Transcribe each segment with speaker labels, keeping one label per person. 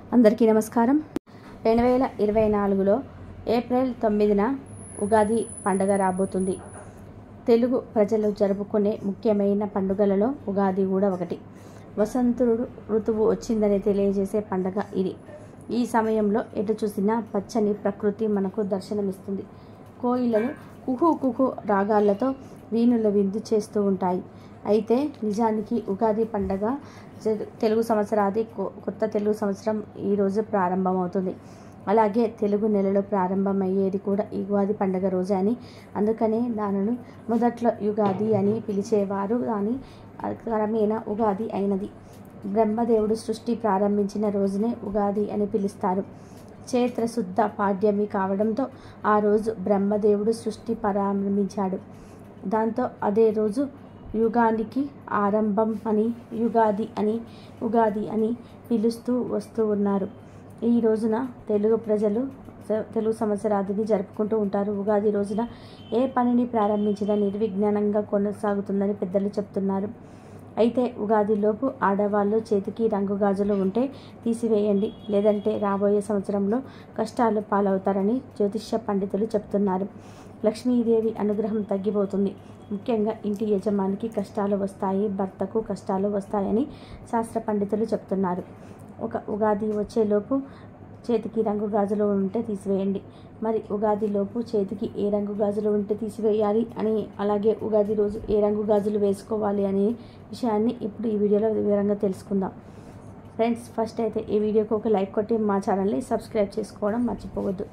Speaker 1: అందరికీ నమస్కారం రెండు వేల ఇరవై నాలుగులో ఏప్రిల్ తొమ్మిదిన ఉగాది పండుగ రాబోతుంది తెలుగు ప్రజలు జరుపుకునే ముఖ్యమైన పండుగలలో ఉగాది కూడా ఒకటి వసంతుడు ఋతువు వచ్చిందని తెలియజేసే పండగ ఇది ఈ సమయంలో ఎటు చూసినా పచ్చని ప్రకృతి మనకు దర్శనమిస్తుంది కోయిలలు కుహు కుహు రాగాలతో వీణుల విందు చేస్తూ ఉంటాయి అయితే నిజానికి ఉగాది పండగ తెలు- తెలుగు సంవత్సరాది కొ- కొత్త తెలుగు సంవత్సరం ఈరోజు ప్రారంభమవుతుంది అలాగే తెలుగు నెలలో ప్రారంభమయ్యేది కూడా ఈ ఉగాది పండగ రోజే అని అందుకనే దానిని మొదట్లో యుగాది అని పిలిచేవారు కానీ అది క్రమేణా ఉగాది అయినది బ్రహ్మదేవుడు సృష్టి ప్రారంభించిన రోజునే ఉగాది అని పిలుస్తారు చైత్ర శుద్ధ పాడ్యమి కావడంతో ఆ రోజు బ్రహ్మదేవుడు సృష్టి ప్రారంభించాడు దాంతో అదే రోజు యుగానికి ఆరంభం అని యుగాది అని ఉగాది అని పిలుస్తూ వస్తూ ఉన్నారు ఈ రోజున తెలుగు ప్రజలు స- తెలుగు సంవత్సరాదిని జరుపుకుంటూ ఉంటారు ఉగాది రోజున ఏ పనిని ప్రారంభించినా నిర్విఘ్నంగా కొనసాగుతుందని పెద్దలు చెప్తున్నారు అయితే ఉగాదిలోపు ఆడవాళ్ళు చేతికి రంగు గాజులు ఉంటే తీసివేయండి లేదంటే రాబోయే సంవత్సరంలో కష్టాలు పాలవుతారని జ్యోతిష్య పండితులు చెప్తున్నారు లక్ష్మీదేవి అనుగ్రహం తగ్గిపోతుంది ముఖ్యంగా ఇంటి యజమానికి కష్టాలు వస్తాయి భర్తకు కష్టాలు వస్తాయని శాస్త్ర పండితులు చెప్తున్నారు ఒక ఉగాది వచ్చేలోపు చేతికి రంగు గాజులు ఉంటే తీసివేయండి మరి ఉగాది లోపు చేతికి ఏ రంగు గాజులు ఉంటే తీసివేయాలి అని అలాగే ఉగాది రోజు ఏ రంగు గాజులు వేసుకోవాలి అనే విషయాన్ని ఇప్పుడు ఈ వీడియోలో వివరంగా తెలుసుకుందాం ఫ్రెండ్స్ ఫస్ట్ అయితే ఈ వీడియోకి ఒక లైక్ కొట్టి మా ఛానల్ని సబ్స్క్రైబ్ చేసుకోవడం మర్చిపోవద్దు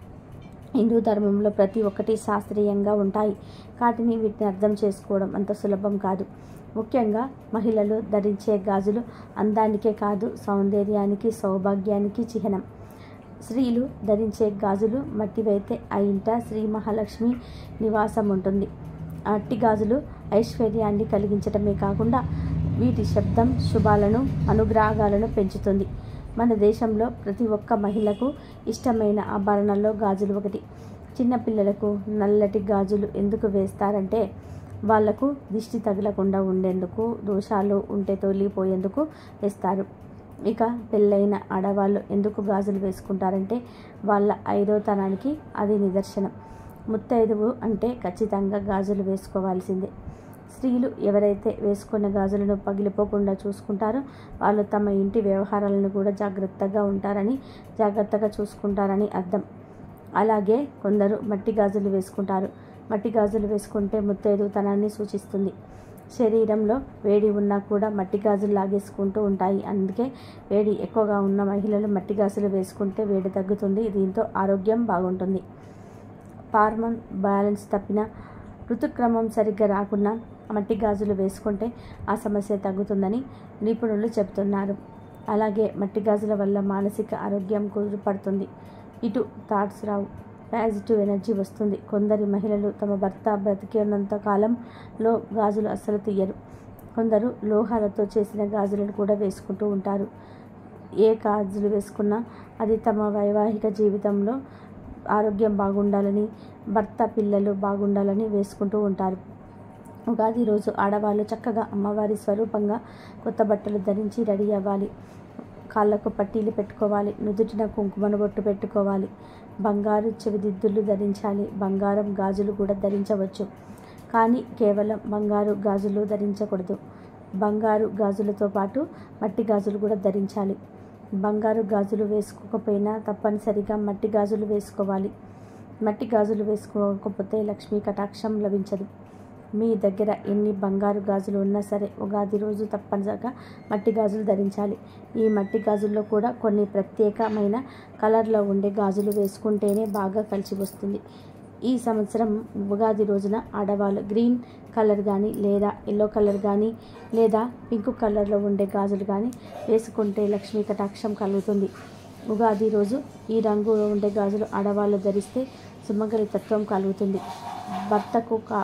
Speaker 1: హిందూ ధర్మంలో ప్రతి ఒక్కటి శాస్త్రీయంగా ఉంటాయి వాటిని వీటిని అర్థం చేసుకోవడం అంత సులభం కాదు ముఖ్యంగా మహిళలు ధరించే గాజులు అందానికే కాదు సౌందర్యానికి సౌభాగ్యానికి చిహ్నం స్త్రీలు ధరించే గాజులు మట్టివైతే ఆ ఇంట శ్రీ మహాలక్ష్మి నివాసం ఉంటుంది అట్టి గాజులు ఐశ్వర్యాన్ని కలిగించడమే కాకుండా వీటి శబ్దం శుభాలను అనుగ్రహాలను పెంచుతుంది మన దేశంలో ప్రతి ఒక్క మహిళకు ఇష్టమైన ఆభరణాల్లో గాజులు ఒకటి చిన్నపిల్లలకు నల్లటి గాజులు ఎందుకు వేస్తారంటే వాళ్లకు దిష్టి తగలకుండా ఉండేందుకు దోషాలు ఉంటే తొలిపోయేందుకు వేస్తారు ఇక పెళ్ళైన ఆడవాళ్ళు ఎందుకు గాజులు వేసుకుంటారంటే వాళ్ళ ఐదోతనానికి అది నిదర్శనం ముత్తైదువు అంటే ఖచ్చితంగా గాజులు వేసుకోవాల్సిందే స్త్రీలు ఎవరైతే వేసుకున్న గాజులను పగిలిపోకుండా చూసుకుంటారో వాళ్ళు తమ ఇంటి వ్యవహారాలను కూడా జాగ్రత్తగా ఉంటారని జాగ్రత్తగా చూసుకుంటారని అర్థం అలాగే కొందరు మట్టి గాజులు వేసుకుంటారు మట్టి గాజులు వేసుకుంటే ముత్తైదుతనాన్ని సూచిస్తుంది శరీరంలో వేడి ఉన్నా కూడా మట్టి గాజులు లాగేసుకుంటూ ఉంటాయి అందుకే వేడి ఎక్కువగా ఉన్న మహిళలు మట్టి గాజులు వేసుకుంటే వేడి తగ్గుతుంది దీంతో ఆరోగ్యం బాగుంటుంది హార్మోన్ బ్యాలెన్స్ తప్పిన ఋతుక్రమం సరిగ్గా రాకున్నా మట్టి గాజులు వేసుకుంటే ఆ సమస్య తగ్గుతుందని నిపుణులు చెబుతున్నారు అలాగే మట్టి గాజుల వల్ల మానసిక ఆరోగ్యం కుదురుపడుతుంది ఇటు థాట్స్ రావు పాజిటివ్ ఎనర్జీ వస్తుంది కొందరి మహిళలు తమ భర్త బ్రతికినంత కాలంలో గాజులు అస్సలు తీయరు కొందరు లోహాలతో చేసిన గాజులను కూడా వేసుకుంటూ ఉంటారు ఏ గాజులు వేసుకున్నా అది తమ వైవాహిక జీవితంలో ఆరోగ్యం బాగుండాలని భర్త పిల్లలు బాగుండాలని వేసుకుంటూ ఉంటారు ఉగాది రోజు ఆడవాళ్ళు చక్కగా అమ్మవారి స్వరూపంగా కొత్త బట్టలు ధరించి రెడీ అవ్వాలి కాళ్ళకు పట్టీలు పెట్టుకోవాలి నుదుటిన కుంకుమను బొట్టు పెట్టుకోవాలి బంగారు చెవిదిద్దులు ధరించాలి బంగారం గాజులు కూడా ధరించవచ్చు కానీ కేవలం బంగారు గాజులు ధరించకూడదు బంగారు గాజులతో పాటు మట్టి గాజులు కూడా ధరించాలి బంగారు గాజులు వేసుకోకపోయినా తప్పనిసరిగా మట్టి గాజులు వేసుకోవాలి మట్టి గాజులు వేసుకోకపోతే లక్ష్మీ కటాక్షం లభించదు మీ దగ్గర ఎన్ని బంగారు గాజులు ఉన్నా సరే ఉగాది రోజు తప్పనిసరిగా మట్టి గాజులు ధరించాలి ఈ మట్టి గాజుల్లో కూడా కొన్ని ప్రత్యేకమైన కలర్లో ఉండే గాజులు వేసుకుంటేనే బాగా కలిసి వస్తుంది ఈ సంవత్సరం ఉగాది రోజున ఆడవాళ్ళు గ్రీన్ కలర్ కానీ లేదా ఎల్లో కలర్ కానీ లేదా పింక్ కలర్లో ఉండే గాజులు కానీ వేసుకుంటే లక్ష్మీ కటాక్షం కలుగుతుంది ఉగాది రోజు ఈ రంగులో ఉండే గాజులు ఆడవాళ్ళు ధరిస్తే సుమంగళి తత్వం కలుగుతుంది భర్తకు కా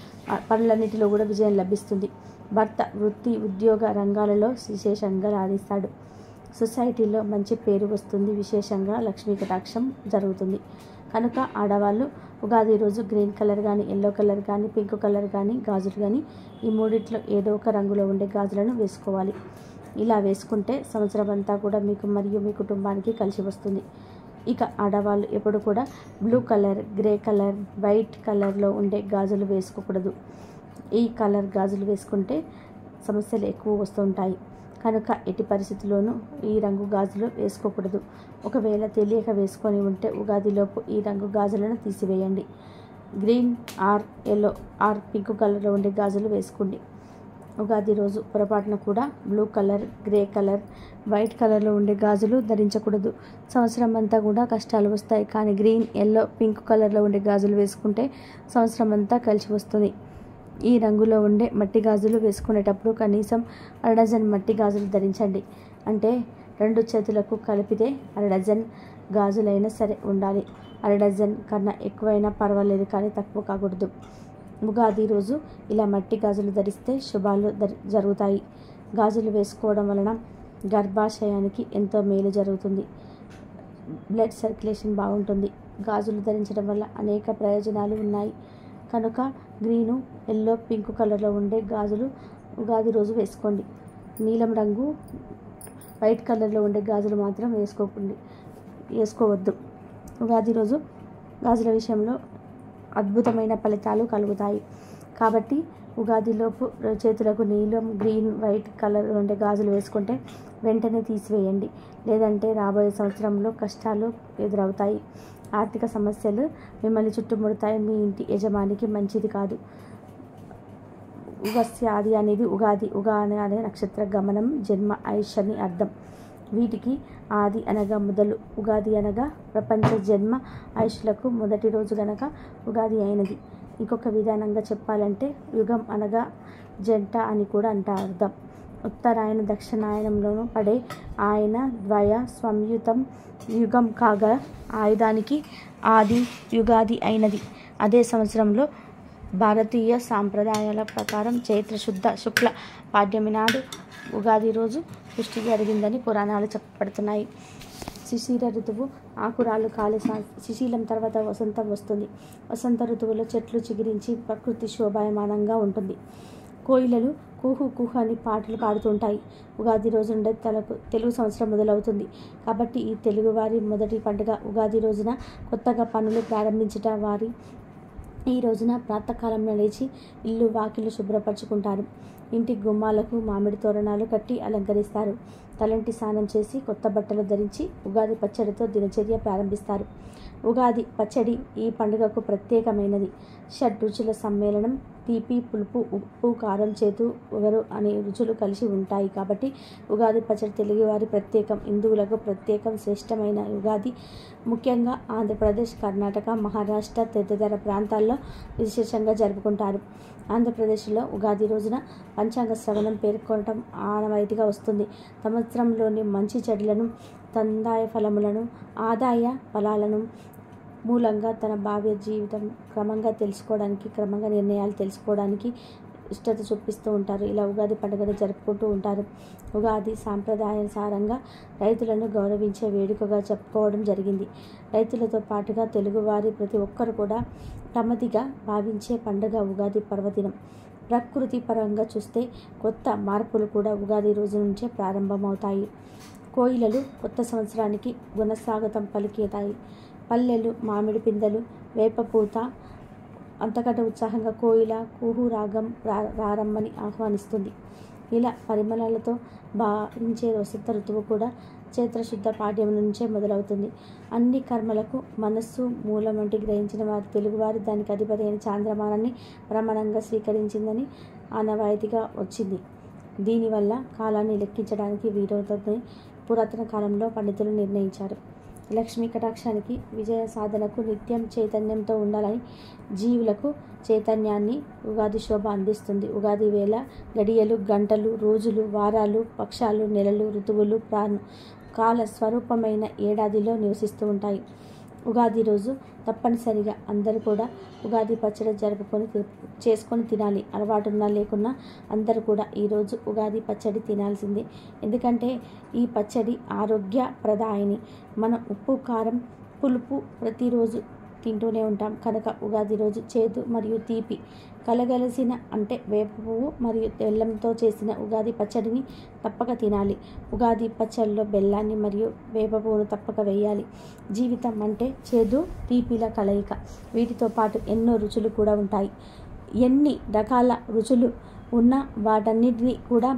Speaker 1: ఆ పనులన్నిటిలో కూడా విజయం లభిస్తుంది భర్త వృత్తి ఉద్యోగ రంగాలలో విశేషంగా రాణిస్తాడు సొసైటీలో మంచి పేరు వస్తుంది విశేషంగా లక్ష్మీ కటాక్షం జరుగుతుంది కనుక ఆడవాళ్ళు ఉగాది రోజు గ్రీన్ కలర్ కానీ ఎల్లో కలర్ కానీ పింక్ కలర్ కానీ గాజులు కానీ ఈ మూడిట్లో ఏదో ఒక రంగులో ఉండే గాజులను వేసుకోవాలి ఇలా వేసుకుంటే సంవత్సరం అంతా కూడా మీకు మరియు మీ కుటుంబానికి కలిసి వస్తుంది ఇక ఆడవాళ్ళు ఎప్పుడు కూడా blue colour grey colour white కలర్లో ఉండే గాజులు వేసుకోకూడదు ఈ కలర్ గాజులు వేసుకుంటే సమస్యలు ఎక్కువ వస్తుంటాయి కనుక ఎట్టి పరిస్థితుల్లోనూ ఈ రంగు గాజులు వేసుకోకూడదు ఒకవేళ తెలియక వేసుకొని ఉంటే ఉగాదిలోపు ఈ రంగు గాజులను తీసివేయండి green or yellow or pink కలర్లో ఉండే గాజులు వేసుకోండి ఉగాది రోజు పొరపాటున కూడా blue colour grey colour white కలర్లో ఉండే గాజులు ధరించకూడదు సంవత్సరం అంతా కూడా కష్టాలు వస్తాయి కానీ గ్రీన్ ఎల్లో పింక్ కలర్లో ఉండే గాజులు వేసుకుంటే సంవత్సరం అంతా కలిసి వస్తుంది ఈ రంగులో ఉండే మట్టి గాజులు వేసుకునేటప్పుడు కనీసం అర డజన్ మట్టి గాజులు ధరించండి అంటే రెండు చేతులకు కలిపితే అర డజన్ గాజులైనా సరే ఉండాలి అర డజన్ కన్నా ఎక్కువైనా పర్వాలేదు కానీ తక్కువ కాకూడదు ఉగాది రోజు ఇలా మట్టి గాజులు ధరిస్తే శుభాలు దరి- జరుగుతాయి గాజులు వేసుకోవడం వలన గర్భాశయానికి ఎంతో మేలు జరుగుతుంది బ్లడ్ సర్క్యులేషన్ బాగుంటుంది గాజులు ధరించడం వల్ల అనేక ప్రయోజనాలు ఉన్నాయి కనుక గ్రీను ఎల్లో పింక్ కలర్లో ఉండే గాజులు ఉగాది రోజు వేసుకోండి నీలం రంగు వైట్ కలర్లో ఉండే గాజులు మాత్రం వేసుకోకండి వేసుకోవద్దు ఉగాది రోజు గాజుల విషయంలో అద్భుతమైన ఫలితాలు కలుగుతాయి కాబట్టి ఉగాదిలోపు చేతులకు నీలం గ్రీన్ వైట్ కలర్ ఉండే గాజులు వేసుకుంటే వెంటనే తీసివేయండి లేదంటే రాబోయే సంవత్సరంలో కష్టాలు ఎదురవుతాయి ఆర్థిక సమస్యలు మిమ్మల్ని చుట్టుముడతాయి మీ ఇంటి యజమానికి మంచిది కాదు ఉగస్యాది అనేది ఉగాది ఉగా అనే నక్షత్ర గమనం జన్మ ఆయుష్ అని అర్థం వీటికి ఆది అనగా మొదలు ఉగాది అనగా ప్రపంచ జన్మ ఆయుష్లకు మొదటి రోజు గనక ఉగాది అయినది ఇంకొక విధానంగా చెప్పాలంటే యుగం అనగా జంట అని కూడా అంట అర్థం ఉత్తరాయణ దక్షిణాయనంలోనూ పడే ఆయన ద్వయ సంయుతం యుగం కాగా ఆయుధానికి ఆది యుగాది అయినది అదే సంవత్సరంలో భారతీయ సాంప్రదాయాల ప్రకారం చైత్ర శుద్ధ శుక్ల పాడ్యమి నాడు ఉగాది రోజు పుష్టి జరిగిందని పురాణాలు చెప్పబడుతున్నాయి శిశిర ఋతువు ఆకురాలు కాలి సా- శిశిలం తర్వాత వసంతం వస్తుంది వసంత ఋతువులో చెట్లు చిగురించి ప్రకృతి శోభాయమానంగా ఉంటుంది కోయిలలు కుహు కుహు అని పాటలు పాడుతుంటాయి ఉగాది రోజు నుండి తలకు తెలుగు సంవత్సరం మొదలవుతుంది కాబట్టి ఈ తెలుగువారి మొదటి పండుగ ఉగాది రోజున కొత్తగా పనులు ప్రారంభించట వారి ఈ రోజున ప్రాతకాలంలో లేచి ఇల్లు వాకిలు శుభ్రపరచుకుంటారు ఇంటి గుమ్మాలకు మామిడి తోరణాలు కట్టి అలంకరిస్తారు తలంటి స్నానం చేసి కొత్త బట్టలు ధరించి ఉగాది పచ్చడితో దినచర్య ప్రారంభిస్తారు ఉగాది పచ్చడి ఈ పండుగకు ప్రత్యేకమైనది షడ్ రుచుల సమ్మేళనం తీపి పులుపు ఉప్పు కారం చేతు ఒగరు అనే రుచులు కలిసి ఉంటాయి కాబట్టి ఉగాది పచ్చడి తెలుగువారి ప్రత్యేకం హిందువులకు ప్రత్యేకం శ్రేష్టమైన ఉగాది ముఖ్యంగా ఆంధ్రప్రదేశ్ కర్ణాటక మహారాష్ట్ర తదితర ప్రాంతాల్లో విశేషంగా జరుపుకుంటారు ఆంధ్రప్రదేశ్లో ఉగాది రోజున పంచాంగ శ్రవణం పేర్కొనటం ఆనవాయితీగా వస్తుంది సంవత్సరంలోని మంచి చెడులను తందాయ ఫలములను ఆదాయ ఫలాలను మూలంగా తన భావ్య జీవితం క్రమంగా తెలుసుకోవడానికి క్రమంగా నిర్ణయాలు తెలుసుకోవడానికి ఇష్టత చూపిస్తూ ఉంటారు ఇలా ఉగాది పండుగను జరుపుకుంటూ ఉంటారు ఉగాది సాంప్రదాయానుసారంగా రైతులను గౌరవించే వేడుకగా చెప్పుకోవడం జరిగింది రైతులతో పాటుగా తెలుగువారి ప్రతి ఒక్కరు కూడా తమదిగా భావించే పండుగ ఉగాది పర్వదినం ప్రకృతి పరంగా చూస్తే కొత్త మార్పులు కూడా ఉగాది రోజు నుంచే ప్రారంభమవుతాయి కోయిలలు కొత్త సంవత్సరానికి గుణస్వాగతం పలికేతాయి పల్లెలు మామిడి పిందెలు వేపపూత అంతకంటే ఉత్సాహంగా కోయిల కూహు రాగం రా రారమ్మని ఆహ్వానిస్తుంది ఇలా పరిమళాలతో భావించే వసంత ఋతువు కూడా చైత్రశుద్ధ పాడ్యం నుంచే మొదలవుతుంది అన్ని కర్మలకు మనస్సు మూలం వంటి గ్రహించిన వారి తెలుగువారి దానికి అధిపతి అయిన చాంద్రమానాన్ని ప్రమాణంగా స్వీకరించిందని ఆనవాయితీగా వచ్చింది దీనివల్ల కాలాన్ని లెక్కించడానికి వీరవుతుందని పురాతన కాలంలో పండితులు నిర్ణయించారు లక్ష్మీ కటాక్షానికి విజయ సాధనకు నిత్యం చైతన్యంతో ఉండాలని జీవులకు చైతన్యాన్ని ఉగాది శోభ అందిస్తుంది ఉగాది వేళ గడియలు గంటలు రోజులు వారాలు పక్షాలు నెలలు ఋతువులు ప్రాణ కాల స్వరూపమైన ఏడాదిలో నివసిస్తూ ఉంటాయి ఉగాది రోజు తప్పనిసరిగా అందరూ కూడా ఉగాది పచ్చడి జరుపుకొని తి- చేసుకొని తినాలి అలవాటున్నా లేకున్నా అందరూ కూడా ఈరోజు ఉగాది పచ్చడి తినాల్సిందే ఎందుకంటే ఈ పచ్చడి ఆరోగ్యప్రదాయని మనం ఉప్పు కారం పులుపు ప్రతిరోజు తింటూనే ఉంటాం కనుక ఉగాది రోజు చేదు మరియు తీపి కలగలిసిన అంటే వేప పువ్వు మరియు బెల్లంతో చేసిన ఉగాది పచ్చడిని తప్పక తినాలి ఉగాది పచ్చడిలో బెల్లాన్ని మరియు వేప పువ్వును తప్పక వేయాలి జీవితం అంటే చేదు తీపిల కలయిక వీటితో పాటు ఎన్నో రుచులు కూడా ఉంటాయి ఎన్ని రకాల రుచులు ఉన్నా వాటన్నిటిని కూడా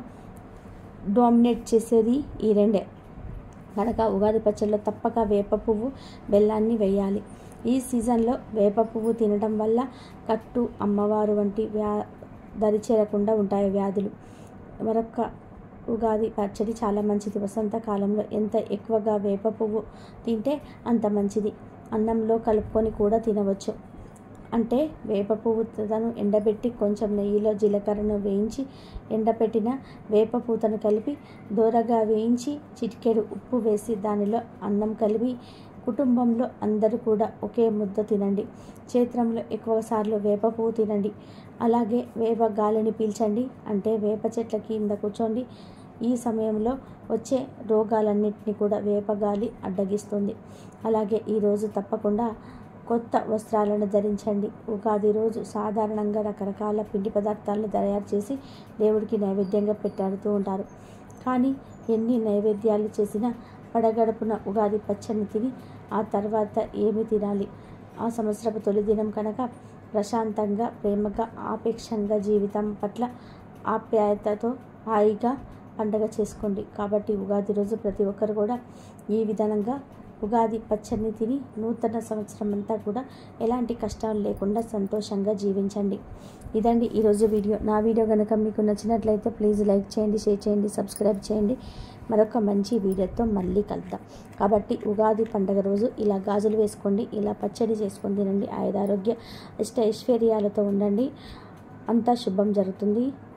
Speaker 1: డామినేట్ చేసేది ఈ రెండే కనుక ఉగాది పచ్చడిలో తప్పక వేప పువ్వు బెల్లాన్ని వేయాలి ఈ సీజన్లో వేప పువ్వు తినడం వల్ల కట్టు అమ్మవారు వంటి వ్యా దరి చేరకుండా ఉంటాయి వ్యాధులు మరొక ఉగాది పచ్చడి చాలా మంచిది వసంతకాలంలో ఎంత ఎక్కువగా వేప పువ్వు తింటే అంత మంచిది అన్నంలో కలుపుకొని కూడా తినవచ్చు అంటే వేప పువ్వు తను ఎండబెట్టి కొంచెం నెయ్యిలో జీలకర్రను వేయించి ఎండబెట్టిన వేప పూతను కలిపి దూరగా వేయించి చిటికెడు ఉప్పు వేసి దానిలో అన్నం కలిపి కుటుంబంలో అందరూ కూడా ఒకే ముద్ద తినండి క్షేత్రంలో ఎక్కువ సార్లు వేప పువ్వు తినండి అలాగే వేప గాలిని పీల్చండి అంటే వేప చెట్ల కింద కూర్చోండి ఈ సమయంలో వచ్చే రోగాలన్నింటినీ కూడా వేప గాలి అడ్డగిస్తుంది అలాగే ఈరోజు తప్పకుండా కొత్త వస్త్రాలను ధరించండి ఉగాది రోజు సాధారణంగా రకరకాల పిండి పదార్థాలను తయారు చేసి దేవుడికి నైవేద్యంగా పెట్టాడుతూ ఉంటారు కానీ ఎన్ని నైవేద్యాలు చేసినా పడగడుపున ఉగాది పచ్చడిని తిని ఆ తర్వాత ఏమి తినాలి ఆ సంవత్సరపు తొలి దినం కనుక ప్రశాంతంగా ప్రేమగా ఆపేక్షంగా జీవితం పట్ల ఆప్యాయతతో హాయిగా పండగ చేసుకోండి కాబట్టి ఉగాది రోజు ప్రతి ఒక్కరు కూడా ఈ విధంగా ఉగాది పచ్చడిని తిని నూతన సంవత్సరం అంతా కూడా ఎలాంటి కష్టాలు లేకుండా సంతోషంగా జీవించండి ఇదండి ఈరోజు వీడియో నా వీడియో కనుక మీకు నచ్చినట్లయితే ప్లీజ్ లైక్ చేయండి షేర్ చేయండి సబ్స్క్రైబ్ చేయండి మరొక మంచి వీడియోతో మళ్ళీ కలుద్దాం కాబట్టి ఉగాది పండగ రోజు ఇలా గాజులు వేసుకోండి ఇలా పచ్చడి చేసుకొని తినండి ఆయుధారోగ్య ఇష్ట ఐశ్వర్యాలతో ఉండండి అంతా శుభం జరుగుతుంది